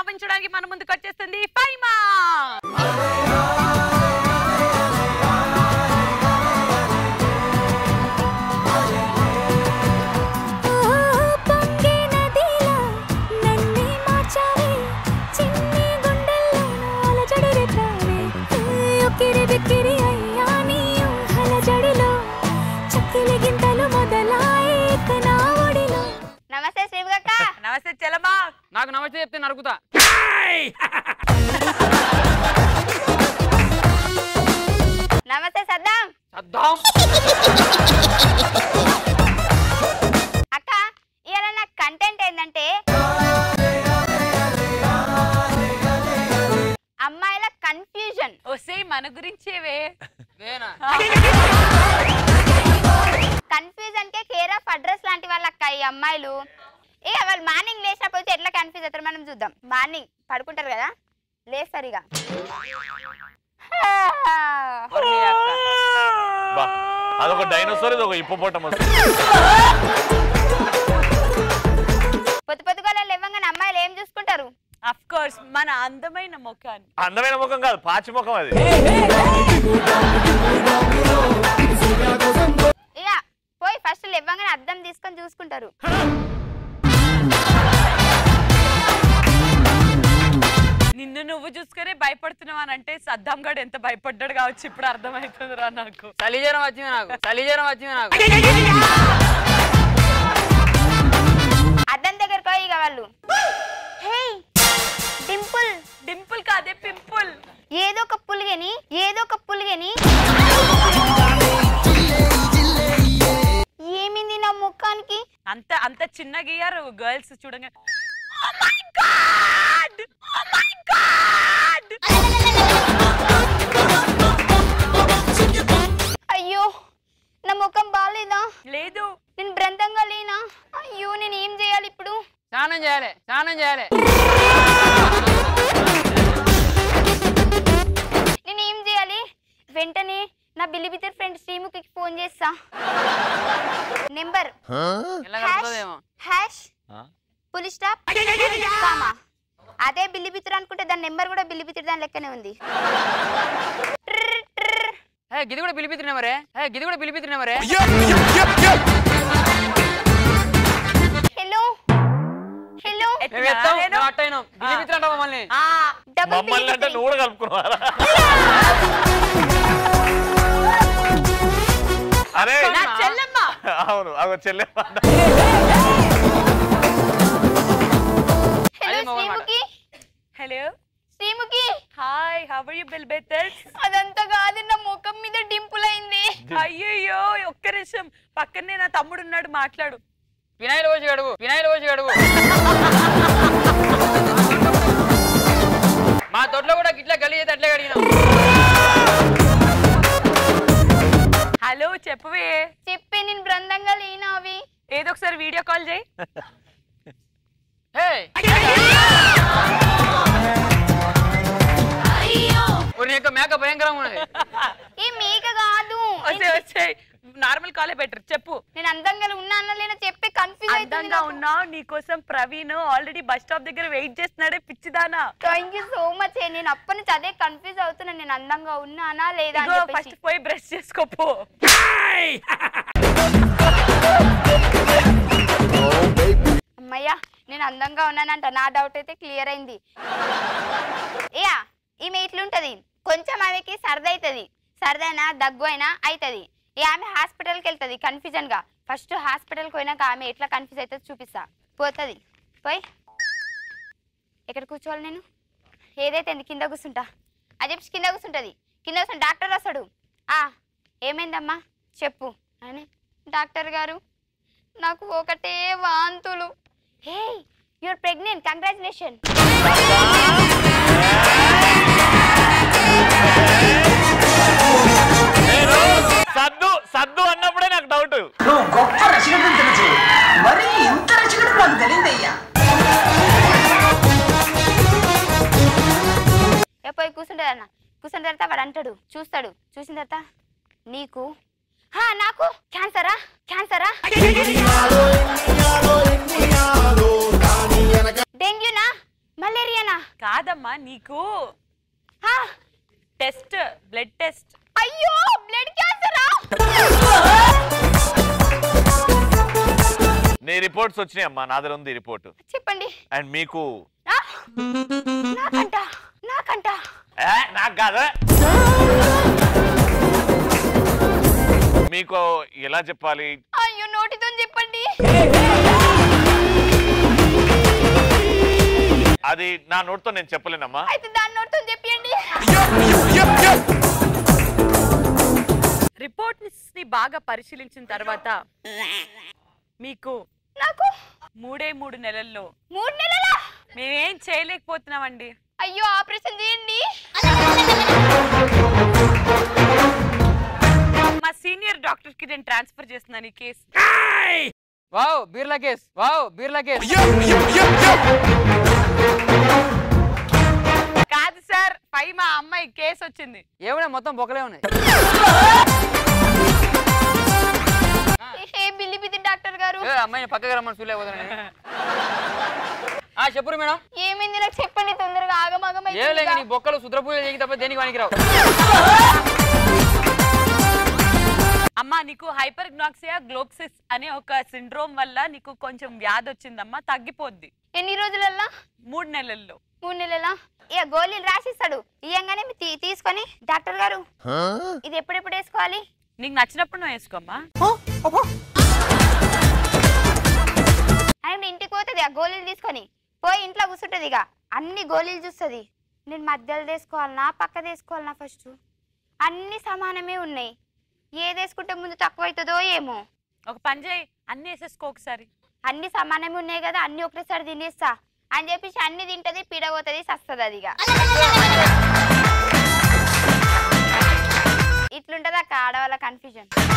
నవ్వించడానికి మన ముందుకు వచ్చేస్తుంది ఫైమా పొంగే నదిలా నన్నే మార్చావే చిన్ని గుండెల్లో అలజడి రేపావే ఉక్కిరి బిక్కిరి అయ్యా నీ ఊహల జడిలో చక్కిలి గింతలు మొదలాయి ఇక నా ఒడిలో నమస్తే శ్రీముఖక్క నమస్తే చెలమా నాకు నమస్తే చెప్తే నరుకుతా నమస్తే సద్దాం సద్దాం అక్క ఇవాళ నా కంటెంట్ ఏంటంటే అమ్మాయిల కన్ఫ్యూజన్ వస్తే మన గురించేవే వేనా కన్ఫ్యూజన్ కే కేర్ ఆఫ్ అడ్రస్ లాంటి వాళ్ళ అక్క ఈ అమ్మాయిలు ఇక వాళ్ళు మార్నింగ్ లేచినప్పుడు అయితే ఎట్లా కన్ఫ్యూజ్ అవుతారు మనం చూద్దాం మార్నింగ్ పడుకుంటారు కదా లేస్తారు ఇక ఒరే అక్క. బా అదొక డైనోసార్ ఇది ఒక ఇప్పోపోటమస్ పొద్దు పొద్దుగా లేవంగానే అమ్మాయిలు ఏం చూసుకుంటారు అఫ్ కోర్స్ మన అందమైన ముఖాన్ని అందమైన ముఖం కాదు పాచి ముఖం అది ఇక పోయి ఫస్ట్ లేవంగానే అద్దం తీసుకొని చూసుకుంటారు నిన్ను నువ్వు చూసుకునే భయపడుతున్నావు అని అంటే సద్దాం గడు ఎంత భయపడ్డాడు కావచ్చు ఇప్పుడు అర్థమవుతుందిరా నాకు చలిజ్వరం వచ్చింది నాకు చలిజ్వరం వచ్చింది నాకు అద్దం దగ్గరకు పోయి ఇక వాళ్ళు హే డింపుల్ డింపుల్ కాదే పింపుల్ ఏదో ఒక పులిగని ఏదో ఒక పులిగని ఏమింది నా ముఖానికి అంత అంత చిన్న గీయారు గర్ల్స్ చూడంగా Oh my God! Oh my God! అయ్యో నా ముఖం బాగాలేదా లేదు నేను బృందంగా లేనా అయ్యో నేను ఏం చేయాలి ఇప్పుడు స్నానం చేయాలి స్నానం చేయాలి నేను ఏం చేయాలి వెంటనే నా బిలిబితర్ ఫ్రెండ్ శ్రీముఖికి ఫోన్ చేస్తా నెంబర్ ఎలా కలుగుతుందేమో హ్యాష్ పులి స్టాప్ కామా అదే బిల్లిబిత్తురు అనుకుంటే దాని నెంబర్ కూడా బిల్లిబిత్తురు దాని లెక్కనే ఉంది ట్రర్, ట్రర్. హే గిది కూడా పిలిపిస్తున్నా మరే హే గిది కూడా పిలిపిస్తున్నా మరే హలో హలో మేము ఎత్తాం మేము అట్టయినాం పిలిపిస్తున్నా మమ్మల్ని ఆ, డబుల్ మమ్మల్ని అంటే నువ్వు కూడా కలుపుకున్నావా అరే నా చెల్లెమ్మ అవును అగో చెల్లె హలో అదే మొగమాట. Sreemukhi hello Sreemukhi hi how are you బిల్ బెటర్స్ అదంతా కాదు నా ముఖం మీద డింపుల్ అయింది అయ్యయ్యో ఒక్క నిమిషం పక్కనే నా తమ్ముడు ఉన్నాడు మాట్లాడు వినాయలు పోసి గడుగు వినాయలు పోసి గడుగు మా తొట్లో కూడా గిట్లా గలి అయితే అట్లే కడిగినాం హలో చెప్పవే చెప్పే నేను బృందంగా లేనా అవి ఏదో ఒకసారి వీడియో కాల్ చేయి హే ఒరి యొక్క మేక భయంకరంగా ఉన్నది ఏ మేక కాదు వచ్చే వచ్చే నార్మల్ కాలే బెటర్ చెప్పు నేను అందంగా ఉన్నానా లేనా చెప్పే కన్ఫ్యూజ్ అవుతుంది అందంగా ఉన్నావు నీకోసం ప్రవీణ్ ఆల్రెడీ బస్ స్టాప్ దగ్గర వెయిట్ చేస్తున్నాడే పిచ్చిదానా థ్యాంక్ యూ సో మచ్ నేను అప్పటి నుంచి అదే కన్ఫ్యూజ్ అవుతున్నా నేను అందంగా ఉన్నానా లేదా అని చెప్పేసి ఫస్ట్ పోయి బ్రష్ చేసుకోపో అమ్మయ్యా నేను అందంగా ఉన్నానంట నా డౌట్ అయితే క్లియర్ అయింది యా ఈమె ఇట్లుంటది కొంచెం ఆమెకి సరదా అవుతుంది సరదైనా దగ్గు అయినా అవుతుంది ఇక ఆమె హాస్పిటల్కి వెళ్తుంది కన్ఫ్యూజన్గా ఫస్ట్ హాస్పిటల్కి పోయినాక ఆమె ఎట్లా కన్ఫ్యూజ్ అవుతుంది చూపిస్తా పోతుంది పోయి ఎక్కడ కూర్చోవాలి నేను ఏదైతే అండి కింద కూర్చుంటా అది చెప్పి కింద కూర్చుంటుంది కింద కూర్చుని డాక్టర్ వస్తాడు ఆ ఏమైందమ్మా చెప్పు అని డాక్టర్ గారు నాకు ఒకటే వాంతులు హే యువర్ ప్రెగ్నెంట్ కంగ్రాచులేషన్ నేను సద్దు సద్దు అన్నప్పుడే నాకు డౌట్ నువ్వు గొప్ప రసికుడిని తెలుసు మరి ఇంత రసికుడు నాకు తెలియదయ్యా ఏ పోయి కూర్చుంటుంది అన్న కూర్చున్న తర్వాత వాడు అంటాడు చూస్తాడు చూసిన తర్వాత నీకు హా నాకు క్యాన్సరా క్యాన్సరా డెంగ్యూనా మలేరియానా కాదమ్మా నీకు హా, టెస్ట్ బ్లడ్ టెస్ట్ అయ్యో బ్లడ్ క్యాన్సరా నీ రిపోర్ట్స్ వచ్చినాయి అమ్మా నా దగ్గర ఉంది రిపోర్ట్ చెప్పండి అండ్ మీకు ఆ, నాకంట నాకంట ఏ, నాకు కాదు మీకు ఎలా చెప్పాలి అయ్యో నోటితో చెప్పండి అది నా నోటితో నేను చెప్పలేనమ్మా అయితే దాని నోటితో చెప్పండి రిపోర్ట్ ని బాగా పరిశీలించిన తర్వాత మీకు నాకు మూడే మూడు నెలల్లో మూడు నెలలా మేమేం చేయలేకపోతున్నామండి అయ్యో ఆపరేషన్ చేయండి మా సీనియర్ డాక్టర్ కి నేను ట్రాన్స్ఫర్ చేస్తున్నాను ఈ case wow Birla case wow Birla case కాదు సార్ పై మా అమ్మాయి కేసు వచ్చింది ఏమైనా మొత్తం బొక్కలే ఉన్నాయి ఏ బిల్లి బిద్ది డాక్టర్ గారు ఏ అమ్మాయిని పక్కకి రమ్మని ఫీల్ అయిపోతాను ఆ చెప్పురు మేడం ఏమైంది నాకు చెప్పండి తొందరగా ఆగమాగం ఏం లేదు నీ బొక్కలు శుద్రపూజ చేయక తప్ప దేనికి పనికిరావు అమ్మా నీకు హైపర్గ్నాక్సియా గ్లోక్సిస్ అనే ఒక సిండ్రోమ్ వల్ల నీకు కొంచెం వ్యాధి వచ్చిందమ్మా తగ్గిపోద్ది ఎన్ని రోజులల్లా మూడు నెలల్లో మూడు నెలలా ఇక గోళీలు రాసిస్తాడు ఇయ్యంగానే మీ తీ- తీసుకొని డాక్టర్ గారు ఇది ఎప్పుడెప్పుడు వేసుకోవాలి నీకు నచ్చినప్పుడు నువ్వు వేసుకోమ్మా ఆయన ఇంటికి పోతుంది ఆ గోళీలు తీసుకొని పోయి ఇంట్లో కూర్చుంటుంది ఇక అన్ని గోళీలు చూస్తుంది నేను మధ్యలో తీసుకోవాలనా పక్క తీసుకోవాలనా ఫస్ట్ అన్ని సమానమే ఉన్నాయి ఏది వేసుకుంటే ముందు తక్కువ అవుతుందో ఏమో ఒక పని చేయి అన్ని వేసేసుకో ఒకసారి అన్ని సమానమే ఉన్నాయి కదా అన్ని ఒకటేసారి తినేస్తా అని చెప్పేసి అన్ని తింటది పీడపోతుంది సస్తుంది అది ఇక ఇట్లుంటది అక్క ఆడవాళ్ళ కన్ఫ్యూజన్